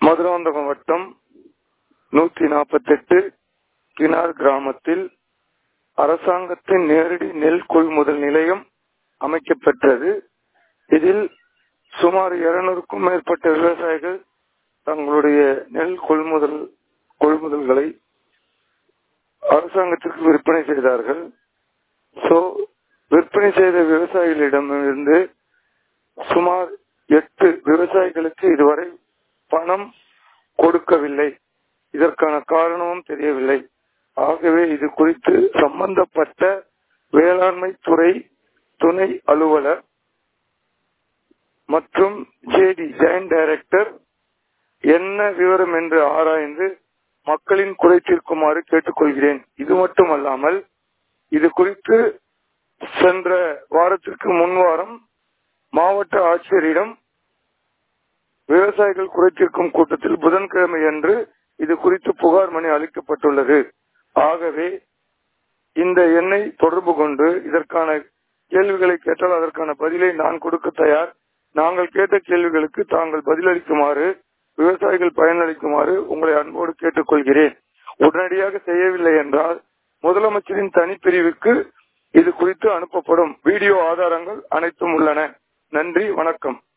மதுராந்தகம் வட்டம் நூத்தி நாற்பத்தெட்டு கினார் கிராமத்தில் அரசாங்கத்தின் நேரடி நெல் கொள்முதல் நிலையம் அமைக்கப்பெற்றது இதில் சுமார் இருநூறுக்கும் மேற்பட்ட விவசாயிகள் தங்களுடைய நெல் கொள்முதல் கொள்முதல்களை அரசாங்கத்திற்கு விற்பனை செய்தார்கள் சோ விற்பனை செய்த விவசாயிகளிடமிருந்து சுமார் எட்டு விவசாயிகளுக்கு இதுவரை பணம் கொடுக்கவில்லை இதற்கான காரணமும் தெரியவில்லை ஆகவே இது குறித்து சம்பந்தப்பட்ட வேளாண்மை துறை துணை அலுவலர் மற்றும் ஜேடி ஜாயின்ட் டைரக்டர் என்ன விவரம் என்று ஆராய்ந்து மக்களின் குறை தீர்க்குமாறு கேட்டுக்கொள்கிறேன் இது மட்டுமல்லாமல் இது குறித்து சென்ற வாரத்திற்கு முன் வாரம் மாவட்ட ஆட்சியரிடம் விவசாயிகள் குறைத்தீர்க்கும் கூட்டத்தில் புதன்கிழமை அன்று இது குறித்து புகார் மணி அளிக்கப்பட்டுள்ளது ஆகவே இந்த எண்ணை தொடர்பு கொண்டு இதற்கான கேள்விகளை கேட்டால் அதற்கான பதிலை நான் கொடுக்க தயார் நாங்கள் கேட்ட கேள்விகளுக்கு தாங்கள் பதிலளிக்குமாறு விவசாயிகள் பயனளிக்குமாறு உங்களை அன்போடு கேட்டுக்கொள்கிறேன் உடனடியாக செய்யவில்லை என்றால் முதலமைச்சரின் தனிப்பிரிவுக்கு இது குறித்து அனுப்பப்படும் வீடியோ ஆதாரங்கள் அனைத்தும் உள்ளன நன்றி வணக்கம்